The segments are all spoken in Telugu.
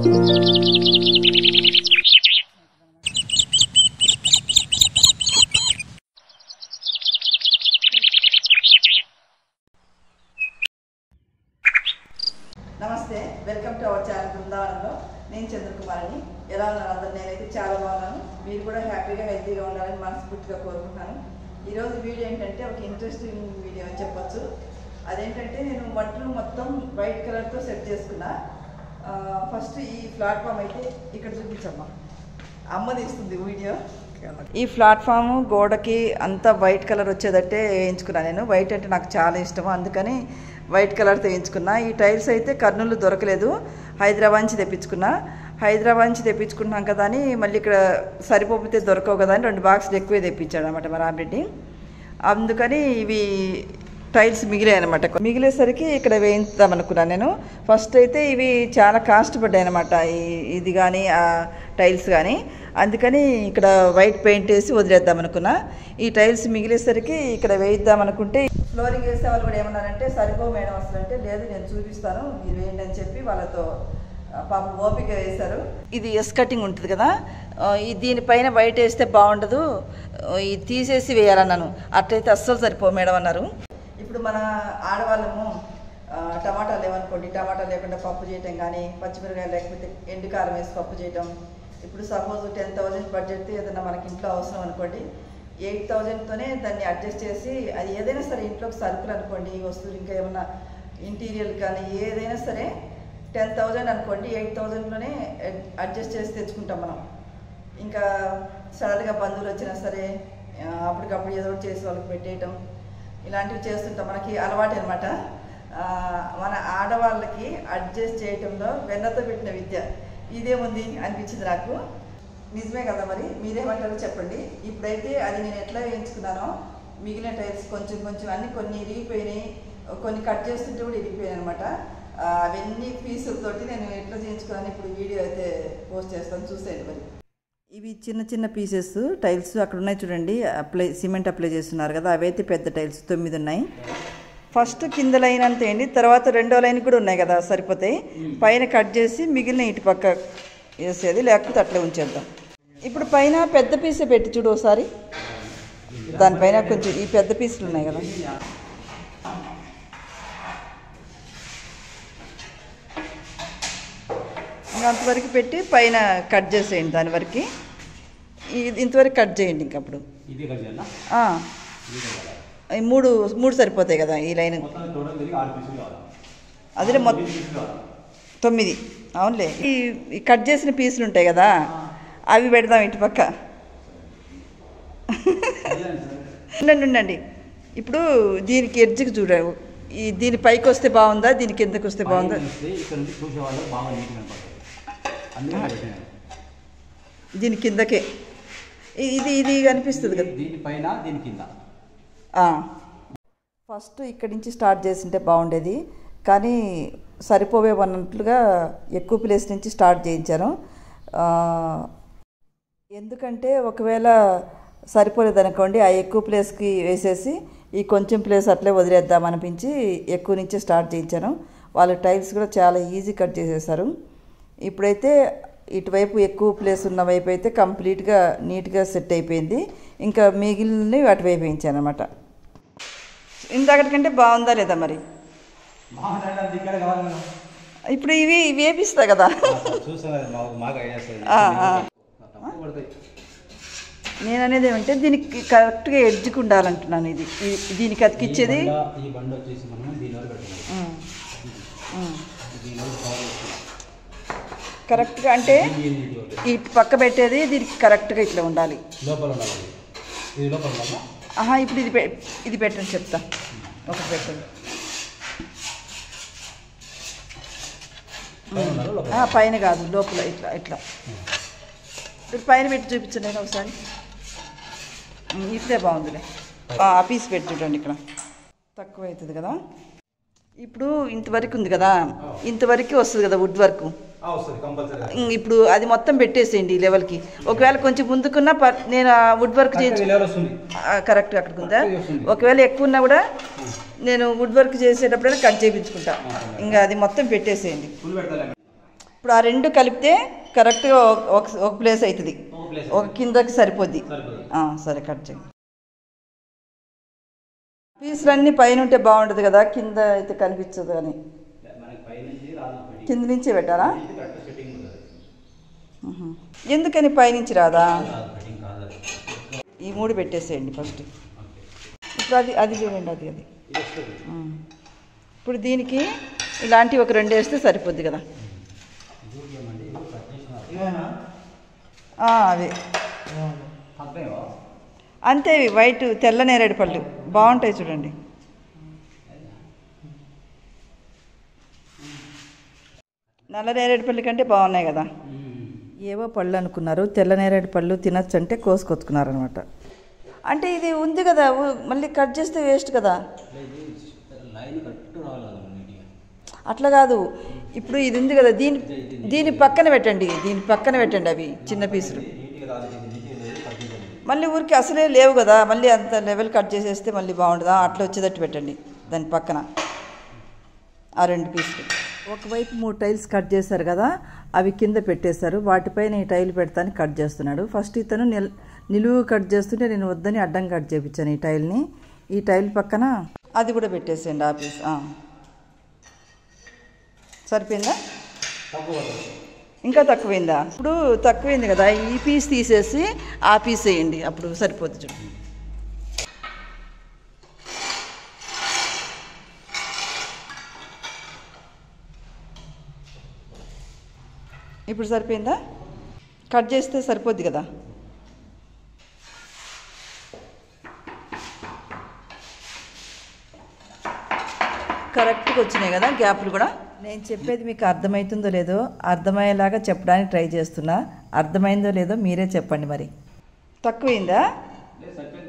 నమస్తే వెల్కమ్ టు అవర్ ఛానల్ బృందావనంలో నేను చంద్రకుమారిని ఎలా ఉన్నారు అందరు నేనైతే చాలా బాగున్నాను మీరు కూడా హ్యాపీగా హెల్తీగా ఉండాలని మనస్ఫూర్తిగా కోరుకుంటున్నాను ఈరోజు వీడియో ఏంటంటే ఒక ఇంట్రెస్టింగ్ వీడియో అని చెప్పొచ్చు అదేంటంటే నేను వంటలు మొత్తం వైట్ కలర్తో సెట్ చేసుకున్నా ఫస్ట్ ఈ ప్లాట్ఫామ్ అయితే ఇక్కడ చూపించమ్మా అమ్మ తీస్తుంది వీడియో ఈ ప్లాట్ఫామ్ గోడకి అంతా వైట్ కలర్ వచ్చేదట్టే వేయించుకున్నాను నేను వైట్ అంటే నాకు చాలా ఇష్టం అందుకని వైట్ కలర్తో వేయించుకున్నా ఈ టైల్స్ అయితే కర్నూలు దొరకలేదు హైదరాబాద్ నుంచి తెప్పించుకున్నా హైదరాబాద్ నుంచి తెప్పించుకుంటున్నాం కదా అని మళ్ళీ ఇక్కడ సరిపోతే దొరకవు కదా అని రెండు బాక్సులు ఎక్కువే తెప్పించాడు అనమాట మా రామరెడ్డి అందుకని ఇవి టైల్స్ మిగిలాయి అనమాట మిగిలేసరికి ఇక్కడ వేయిద్దాం అనుకున్నాను నేను ఫస్ట్ అయితే ఇవి చాలా కాస్ట్ పడ్డాయి అనమాట ఇది కానీ ఆ టైల్స్ కానీ అందుకని ఇక్కడ వైట్ పెయింట్ వేసి వదిలేద్దాం అనుకున్నా ఈ టైల్స్ మిగిలేసరికి ఇక్కడ వేయిద్దాం అనుకుంటే ఫ్లోరింగ్ వేసే వాళ్ళు కూడా ఏమన్నారంటే సరిపో మేడం అసలు అంటే లేదు నేను చూపిస్తాను మీరు వేయండి అని చెప్పి వాళ్ళతో ఆ, పాపం ఓపిక వేశారు ఇది ఎస్ కటింగ్ ఉంటుంది కదా ఆ, ఈ దీనిపైన వైట్ వేస్తే బాగుండదు ఆ, ఇది తీసేసి వేయాలన్నాను అట్లయితే అస్సలు సరిపో మేడం అన్నారు ఇప్పుడు మన ఆడవాళ్ళము ఆ, టమాటాలు లేవనుకోండి టమాటా లేకుండా పప్పు చేయటం కానీ పచ్చిమిరకాయలు లేకపోతే ఎండు కారం వేసి పప్పు చేయటం ఇప్పుడు సపోజ్ టెన్ థౌజండ్ బడ్జెట్ ఏదైనా మనకి ఇంట్లో అవసరం అనుకోండి ఎయిట్ థౌజండ్తోనే దాన్ని అడ్జస్ట్ చేసి అది ఏదైనా సరే ఇంట్లోకి సరుకులు అనుకోండి ఈ వస్తువులు ఇంకా ఏమన్నా ఇంటీరియర్ కానీ ఏదైనా సరే టెన్ థౌజండ్ అనుకోండి ఎయిట్ థౌజండ్లోనే అడ్జస్ట్ చేసి తెచ్చుకుంటాం మనం ఇంకా సడన్గా బంధువులు వచ్చినా సరే ఆ, అప్పటికప్పుడు ఏదో ఒకటి చేసి వాళ్ళకి పెట్టేయటం ఇలాంటివి చేస్తుంటాం మనకి అలవాటు అనమాట మన ఆడవాళ్ళకి అడ్జస్ట్ చేయటంలో వెన్నతో పెట్టిన విద్య ఇదేముంది అనిపించింది నాకు నిజమే కదా మరి మీరేమంటారో చెప్పండి ఇప్పుడైతే అది నేను ఎట్లా వేయించుకున్నానో మిగిలిన టైల్స్ కొంచెం కొంచెం అన్ని కొన్ని ఇరిగిపోయినాయి కొన్ని కట్ చేస్తుంటే కూడా ఇరిగిపోయాయి అనమాట అవన్నీ పీసులతోటి నేను ఎట్లా చేయించుకున్నాను ఇప్పుడు వీడియో అయితే పోస్ట్ చేస్తాను చూసేయండి మరి ఇవి చిన్న చిన్న పీసెస్ టైల్స్ అక్కడ ఉన్నాయి చూడండి అప్లై సిమెంట్ అప్లై చేస్తున్నారు కదా అవైతే పెద్ద టైల్స్ తొమ్మిది ఉన్నాయి ఫస్ట్ కింద లైన్ అంత వేయండి తర్వాత రెండో లైన్ కూడా ఉన్నాయి కదా సరిపోతాయి పైన కట్ చేసి మిగిలిన ఇటు పక్క వేసేది లేకపోతే అట్లే ఉంచేద్దాం ఇప్పుడు పైన పెద్ద పీసే పెట్టి చూడు ఒకసారి దానిపైన కొంచెం ఈ పెద్ద పీసులు ఉన్నాయి కదా ఇంకా అంతవరకు పెట్టి పైన కట్ చేసేయండి దాని వరకు ఇది ఇంతవరకు కట్ చేయండి ఇంక అప్పుడు ఇది కట్ చేయాలా ఆ, ఇది కట్ చేయాలా ఈ మూడు మూడు సరిపోతాయి కదా ఈ లైన్ మొత్తం టోటల్ తిరిగి ఆరు పీసులు కావాలి అదిలే మొత్తం ఎనిమిది పీసులు కావాలి తొమ్మిది అవునులే ఈ ఈ కట్ చేసిన పీసులు ఉంటాయి కదా అవి పెడదాం ఇటు పక్క ఉండండి ఉండండి ఇప్పుడు దీనికి ఎడ్జ్కి చూడ ఈ దీని పైకి వస్తే బాగుందా దీని కిందకి వస్తే బాగుందా పైన వస్తే ఇక్కడ నుంచి చూసే వాళ్ళు బాగా నీట్గా కనపడుతుంది అందుకే పెట్టాను దీని కిందకే ఇ- ఇది ఇది కనిపిస్తుంది కదా దీనిపైన దీని కింద ఆ. ఫస్ట్ ఇక్కడి నుంచి స్టార్ట్ చేసింటే బాగుండేది కానీ సరిపోవేమన్నట్లుగా ఎక్కువ ప్లేస్ నుంచి స్టార్ట్ చేయించాను ఆ, ఎందుకంటే ఒకవేళ సరిపోలేదనుకోండి ఆ ఎక్కువ ప్లేస్కి వేసేసి ఈ కొంచెం ప్లేస్ అట్లే వదిలేద్దాం అనిపించి ఎక్కువ నుంచే స్టార్ట్ చేయించాను వాళ్ళ టైల్స్ కూడా చాలా ఈజీ కట్ చేసేసారు ఇప్పుడైతే ఇటువైపు ఎక్కువ ప్లేస్ ఉన్న వైపు అయితే కంప్లీట్గా నీట్గా సెట్ అయిపోయింది ఇంకా మిగిలినవి అటువైపు వేయించాను అనమాట ఇంతకటికంటే బాగుందా లేదా మరి బాగుంటుంది దగ్గర కావాలి మేడం. ఇప్పుడు ఇవి ఇవి వేపిస్తా కదా చూసాం కదా మాకు మాకు ఐడియా వస్తుంది ఆ, ఆ. తక్కువ పడతాయి నేను అనేది ఏమంటే దీనికి కరెక్ట్గా ఎడ్జ్కి ఉండాలంటున్నాను ఇది ఈ- దీనికి అతికిచ్చేది ఈ బండ- ఈ బండ వచ్చేసి మనం దీని వరకు పెట్టాలి ఉమ్, ఉమ్. దీని వరకు కవర్ చేసి కరెక్ట్గా అంటే ఇది ఇది ఒకటి. ఇటు పక్క పెట్టేది దీనికి కరెక్ట్గా ఇట్లా ఉండాలి లోపల ఉండాలి అది. ఇది లోపల ఉండాలా ఆహా ఇప్పుడు ఇది పె- ఇది పెట్టండి చెప్తా ఒకటి పెట్టండి పైన ఉండాలా లోపల ఆ, పైన కాదు లోపల ఇట్లా ఇట్లా ఇప్పుడు పైన పెట్టి చూపించండి నేను ఒకసారి ఉమ్, ఇట్లే బాగుందిలే ఆ ఆ పీస్ పెట్టి చూడండి ఇక్కడ తక్కువ అవుతుంది కదా ఇప్పుడు ఇంతవరకు ఉంది కదా ఇంతవరకు వస్తుంది కదా వుడ్ వర్క్ ఆ, వస్తుంది కంపల్సరీ ఉమ్, ఇప్పుడు అది మొత్తం పెట్టేసేయండి ఈ లెవెల్కి ఒకవేళ కొంచెం ముందుకున్నా పర్ నేను ఆ వుడ్ వర్క్ చేయించు లెవెల్ వస్తుంది కరెక్ట్ అక్కడికి ఉందా కరెక్ట్గా వస్తుంది. ఒకవేళ ఎక్కువ ఉన్నా కూడా నేను వుడ్ వర్క్ చేసేటప్పుడైనా కట్ చేయించుకుంటా ఇంకా అది మొత్తం పెట్టేసేయండి ఫుల్ పెడతాలే ఇప్పుడు ఆ రెండు కలిపితే కరెక్ట్గా ఒక- ఒక ఒక ప్లేస్ అవుతుంది ఒక ప్లేస్ ఒక కిందకి సరిపోద్ది సరిపోదు ఆ, సరే కట్ చేయి పీసులు అన్నీ పైన ఉంటే బాగుంటుంది కదా కింద అయితే కనిపించదు అని మనకి పైనుంచి రాదు ఫిట్టింగ్ కింద నుంచే పెట్టాలా ఇది కరెక్ట్ ఫిట్టింగ్ ఉంటుంది ఉహు. ఎందుకని పైనుంచి రాదా రాదు ఫిట్టింగ్ కాదు అది ఈ మూడు పెట్టేసేయండి ఫస్ట్ ఓకే ఇప్పుడు అది అది చూడండి అది అది ఇది వస్తుంది ఆ. ఇప్పుడు దీనికి ఇలాంటివి ఒక రెండు వేస్తే సరిపోద్ది కదా ఇది కూడా ఏమండి ఇది కట్ చేసినారు ఇవేనా ఆ, అవి తప్పేవా అంతే ఇవి వైట్ తెల్ల నేరేడు పళ్ళు బాగుంటాయి చూడండి నల్ల నేరేడు పళ్ళు కంటే బాగున్నాయి కదా ఏవో పళ్ళు అనుకున్నారు తెల్ల నేరేడు పళ్ళు తినచ్చు అంటే కోసుకొచ్చుకున్నారు అనమాట అంటే ఇది ఉంది కదా ఊ- మళ్ళీ కట్ చేస్తే వేస్ట్ కదా ఇది లైన్ కట్టు రావాలి కదా నీట్గా అట్లా కాదు ఇప్పుడు ఇది ఉంది కదా దీని దీని పక్కన పెట్టండి దీని పక్కన పెట్టండి అవి చిన్న పీసులు నీట్గా రాదు ఇది నీట్గా లేదు కట్ చేయాలి మళ్ళీ ఊరికి అసలే లేవు కదా మళ్ళీ అంత లెవెల్ కట్ చేసేస్తే మళ్ళీ బాగుంటుందా అట్లా వచ్చేటట్టు పెట్టండి దాని పక్కన ఆ రెండు పీసులు ఒకవైపు మూడు టైల్స్ కట్ చేశారు కదా అవి కింద పెట్టేశారు వాటిపైన ఈ టైల్ పెడతాను కట్ చేస్తున్నాడు ఫస్ట్ ఇతను నిల్ నిలువు కట్ చేస్తుంటే నేను వద్దని అడ్డం కట్ చేయించాను ఈ టైల్ని ఈ టైల్ పక్కన అది కూడా పెట్టేసేయండి ఆ పీస్ ఆ. సరిపోయిందా తక్కువ పడుతుంది ఇంకా తక్కువైందా ఇప్పుడు తక్కువైంది కదా ఈ పీస్ తీసేసి ఆ పీస్ వేయండి అప్పుడు సరిపోతుంది చూడండి ఇప్పుడు సరిపోయిందా కట్ చేస్తే సరిపోద్ది కదా కరెక్ట్గా వచ్చినాయి కదా గ్యాప్లు కూడా నేను చెప్పేది మీకు అర్థమవుతుందో లేదో అర్థమయ్యేలాగా చెప్పడానికి ట్రై చేస్తున్నా అర్థమైందో లేదో మీరే చెప్పండి మరి తక్కువైందా లేదు సరిపోయింది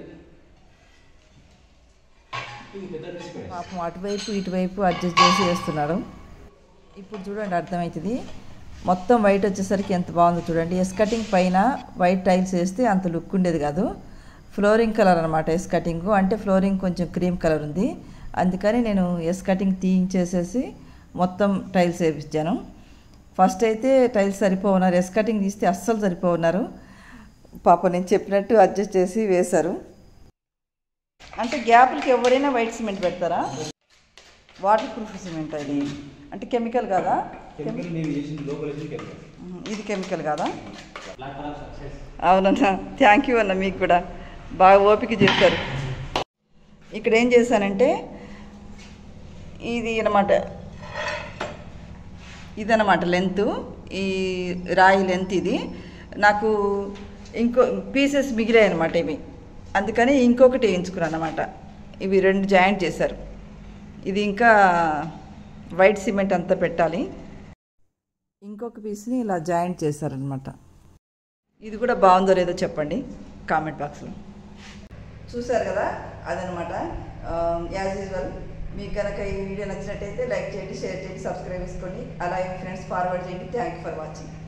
ఇది పెద్ద పీస్ పెట్టేసి. పాపం అటువైపు ఇటువైపు అడ్జస్ట్ చేసి వేస్తున్నాడు ఇప్పుడు చూడండి అర్థమవుతుంది మొత్తం వైట్ వచ్చేసరికి ఎంత బాగుందో చూడండి ఎస్ కటింగ్ పైన వైట్ టైల్స్ వేస్తే అంత లుక్ ఉండేది కాదు ఫ్లోరింగ్ కలర్ అనమాట ఎస్ కటింగ్ అంటే ఫ్లోరింగ్ కొంచెం క్రీమ్ కలర్ ఉంది అందుకని నేను ఎస్ కటింగ్ తీయించేసేసి మొత్తం టైల్స్ వేపించాను ఫస్ట్ అయితే టైల్స్ సరిపోన్నారు ఎస్ కటింగ్ తీస్తే అస్సలు సరిపోన్నారు పాప నేను చెప్పినట్టు అడ్జస్ట్ చేసి వేశారు అంటే గ్యాప్లకి ఎవరైనా వైట్ సిమెంట్ పెడతారా వాటర్ ప్రూఫ్ సిమెంట్ అది అంటే కెమికల్ కాదా కెమికల్ మేము చేసింది లోపల వేసింది కెమికల్ ఉహు, ఇది కెమికల్ కాదా బ్లాక్ కలర్ సక్సెస్ అవునన్నా థ్యాంక్ యూ అన్న మీకు కూడా బాగా ఓపిక చేశారు ఇక్కడ ఏం చేశానంటే ఇది అనమాట ఇదనమాట లెంత్ ఈ రాయి లెంత్ ఇది నాకు ఇంకో పీసెస్ మిగిలాయి అనమాట ఇవి అందుకని ఇంకొకటి వేయించుకున్నాను అనమాట ఇవి రెండు జాయింట్ చేశారు ఇది ఇంకా వైట్ సిమెంట్ అంతా పెట్టాలి ఇంకొక పీస్ని ఇలా జాయింట్ చేశారనమాట ఇది కూడా బాగుందో లేదో చెప్పండి కామెంట్ బాక్స్లో చూసారు కదా అదనమాట యాజ్ యూజువల్ మీకు కనుక ఈ వీడియో నచ్చినట్టయితే లైక్ చేయండి షేర్ చేయండి సబ్స్క్రైబ్ చేసుకోండి అలాగే ఫ్రెండ్స్ ఫార్వర్డ్ చేయండి థ్యాంక్ యూ ఫర్ వాచింగ్